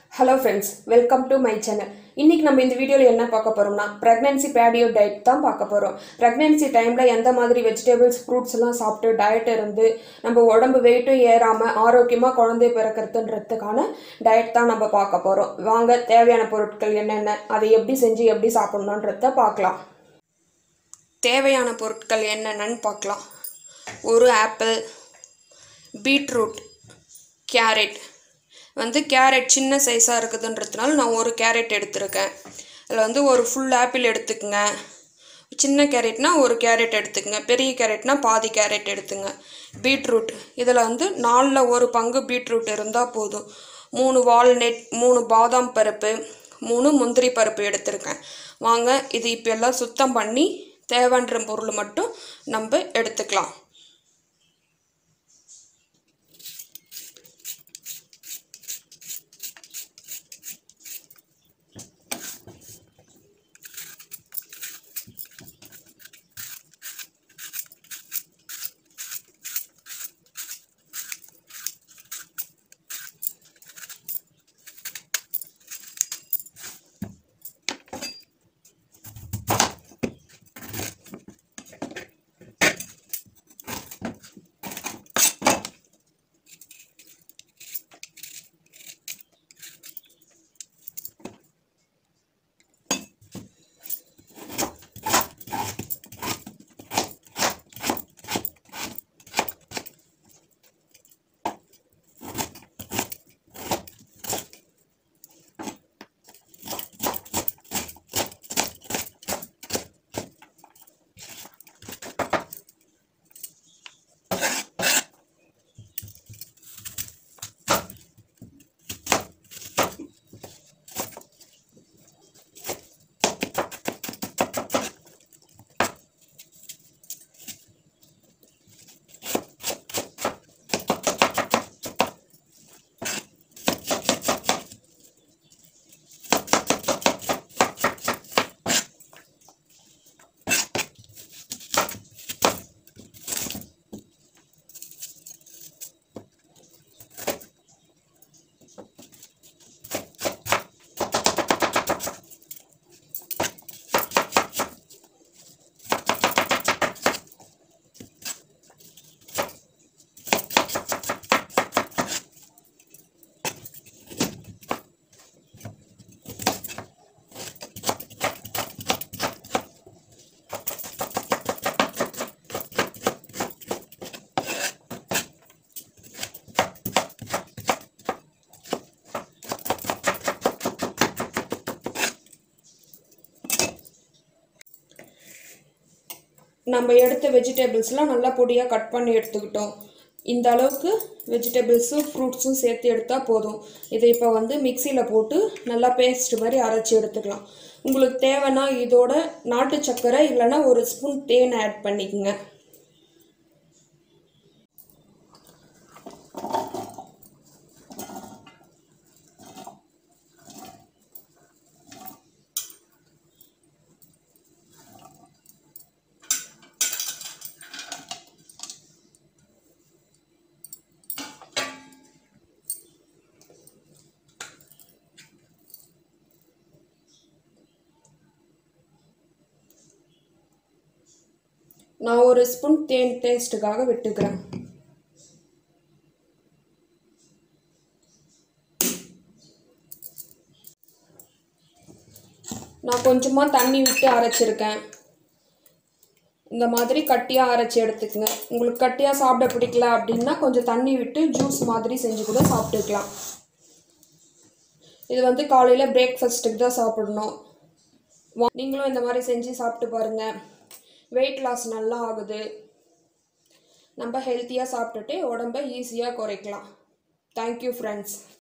hello friends welcome to my channel இன்னைக்கு நம்ம இந்த வீடியோவில் என்ன பார்க்க போறோம்னா ப்ரெக்னென்சி பேடியோ டயட் தான் பார்க்க போகிறோம் ப்ரெக்னென்சி டைமில் எந்த மாதிரி வெஜிடபிள்ஸ் ஃப்ரூட்ஸ் எல்லாம் சாப்பிட்டு டயட் இருந்து நம்ம உடம்பு வெயிட்டும் ஏறாமல் ஆரோக்கியமாக குழந்தை பிறக்கிறதுன்றதுக்கான டயட் தான் நம்ம பார்க்க போகிறோம் வாங்க தேவையான பொருட்கள் என்னென்ன அதை எப்படி செஞ்சு எப்படி சாப்பிடணுன்றத பார்க்கலாம் தேவையான பொருட்கள் என்னென்னு பார்க்கலாம் ஒரு ஆப்பிள் பீட்ரூட் கேரட் வந்து கேரட் சின்ன சைஸாக இருக்குதுன்றதுனால நான் ஒரு கேரட் எடுத்திருக்கேன் அதில் வந்து ஒரு ஃபுல் ஆப்பிள் எடுத்துக்கங்க சின்ன கேரட்னா ஒரு கேரட் எடுத்துக்கங்க பெரிய கேரட்னா பாதி கேரட் எடுத்துங்க பீட்ரூட் இதில் வந்து நாலில் ஒரு பங்கு பீட்ரூட் இருந்தால் போதும் மூணு வால்நட் மூணு பாதாம் பருப்பு மூணு முந்திரி பருப்பு எடுத்திருக்கேன் வாங்க இது இப்போ எல்லாம் சுத்தம் பண்ணி தேவைன்ற பொருள் மட்டும் நம்ம எடுத்துக்கலாம் நம்ம எடுத்த வெஜிடபிள்ஸ்லாம் நல்லா பொடியாக கட் பண்ணி எடுத்துக்கிட்டோம் இந்த அளவுக்கு வெஜிடபிள்ஸும் ஃப்ரூட்ஸும் சேர்த்து எடுத்தால் போதும் இதை இப்போ வந்து மிக்சியில் போட்டு நல்லா பேஸ்ட் மாதிரி அரைச்சி எடுத்துக்கலாம் உங்களுக்கு தேவைன்னா இதோட நாட்டு சர்க்கரை இல்லைன்னா ஒரு ஸ்பூன் தேன் ஆட் பண்ணிக்கோங்க நான் ஒரு ஸ்பூன் தேன் டேஸ்ட்டுக்காக விட்டுக்கிறேன் நான் கொஞ்சமாக தண்ணி விட்டு அரைச்சிருக்கேன் இந்த மாதிரி கட்டியாக அரைச்சி எடுத்துக்கங்க உங்களுக்கு கட்டியாக சாப்பிட பிடிக்கல அப்படின்னா கொஞ்சம் தண்ணி விட்டு ஜூஸ் மாதிரி செஞ்சு கூட சாப்பிட்டுக்கலாம் இது வந்து காலையில் பிரேக்ஃபாஸ்ட்டுக்கு தான் சாப்பிடணும் வா- நீங்களும் இந்த மாதிரி செஞ்சு சாப்பிட்டு பாருங்கள் வெயிட் லாஸ் நல்லா ஆகுது நம்ம ஹெல்த்தியாக சாப்பிட்டுட்டு உடம்ப ஈஸியாக குறைக்கலாம் தேங்க்யூ ஃப்ரெண்ட்ஸ்